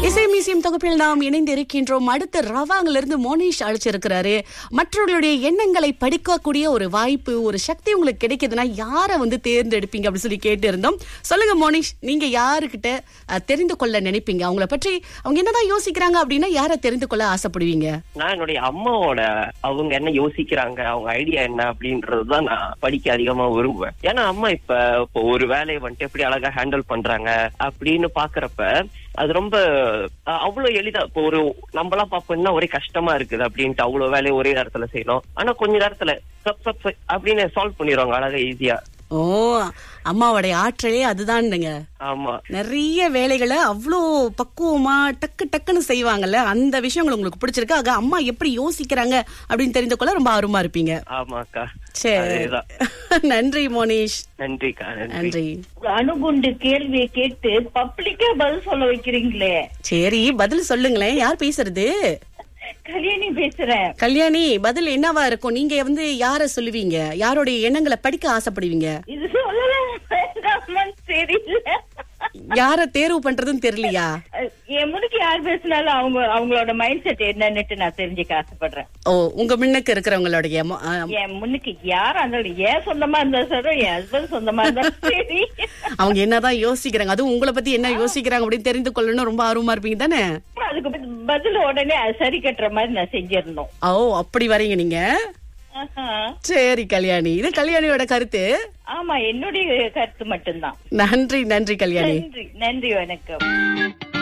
இசை மியூசியம் தொகுப்பில் நாம் இணைந்து இருக்கின்றோம் அடுத்து ரவாங்கில இருந்து மோனிஷ் அழைச்சிருக்கிறாரு மற்றவர்களுடைய எண்ணங்களை படிக்கக்கூடிய ஒரு வாய்ப்பு ஒரு சக்தி உங்களுக்கு கிடைக்குதுன்னா யாரை வந்து தேர்ந்தெடுப்பீங்க அப்படின்னு சொல்லி கேட்டு இருந்தோம் சொல்லுங்க மோனிஷ் நீங்க யாருக்கிட்ட அஹ், தெரிந்து கொள்ள நினைப்பீங்க அவங்கள பற்றி அவங்க என்னதான் யோசிக்கிறாங்க அப்படின்னா யாரை தெரிந்து கொள்ள ஆசைப்படுவீங்க நான் என்னுடைய அம்மாவோட அவங்க என்ன யோசிக்கிறாங்க அவங்க ஐடியா என்ன அப்படின்றதுதான் நான் படிக்க அதிகமா விரும்புவேன் ஏன்னா அம்மா இப்ப இப்போ ஒரு வேலையை வந்துட்டு எப்படி அழகா ஹேண்டில் பண்றாங்க அப்படின்னு பாக்குறப்ப அது ரொம்ப அஹ், அவ்வளவு எளிதா இப்போ ஒரு நம்மளாம் பார்ப்போம்னா ஒரே கஷ்டமா இருக்குது அப்படின்ட்டு அவ்வளவு வேலையை ஒரே நேரத்துல செய்யணும் ஆனா கொஞ்ச நேரத்துல சப் சப் சப் அப்படின்னு சால்வ் பண்ணிடுவாங்க அழகா ஈஸியா ஓ அம்மாவோடைய ஆற்றலே அதுதான்ங்க ஆமா நிறைய வேலைகளை அவ்வளோ பக்குவமா டக்கு டக்குன்னு செய்வாங்கல்ல அந்த விஷயங்கள் உங்களுக்கு பிடிச்சிருக்கு ஆக அம்மா எப்படி யோசிக்கிறாங்க அப்படின்னு தெரிந்து கொள்ள ரொம்ப ஆர்வமா இருப்பீங்க ஆமாக்கா சரி அதேதான் நன்றி மோனிஷ் நன்றிக்கா நன்றி நன்றி அணுகுண்டு கேள்வியை கேட்டு பப்ளிக்கா பதில் சொல்ல வைக்கிறீங்களே சரி பதில் சொல்லுங்களேன் யார் பேசுறது கல்யாணி பேசுறேன் கல்யாணி பதில் என்னவா இருக்கும் நீங்க வந்து யார சொல்லுவீங்க யாருடைய எண்ணங்களை படிக்க ஆசைப்படுவீங்க இது சொல்லலாம் வேண்டாமான்னு தெரியல யார தேர்வு பண்றதுன்னு தெரியலையா என் முன்னுக்கு யார் பேசினாலும் அவங்க அவங்களோட மைண்ட் செட் என்னன்னுட்டு நான் தெரிஞ்சுக்க ஆசைப்படுறேன் ஓ உங்க முன்னுக்கு இருக்கிறவங்களுடைய மொ- ஆ, என் முன்னுக்கு யாரா இருந்தாலும் ஏன் சொந்தமா இருந்தா சரி என் ஹஸ்பண்ட் சொந்தமா இருந்தாலும் சரி அவங்க என்னதான் யோசிக்கிறாங்க அதுவும் உங்களை பத்தி என்ன யோசிக்கிறாங்க அப்படின்னு தெரிந்து கொள்ளணும் ரொம்ப ஆர்வமா இருப்பீங்க தானே அதுக்கு பதில் பதில் உடனே அது சரி கட்டுற மாதிரி நான் செஞ்சிடணும் ஓ அப்படி வரீங்க நீங்க ஆஹா. சரி கல்யாணி இது கல்யாணியோட கருத்து ஆமா என்னுடைய கருத்து மட்டும்தான் நன்றி நன்றி கல்யாணி நன்றி நன்றி வணக்கம்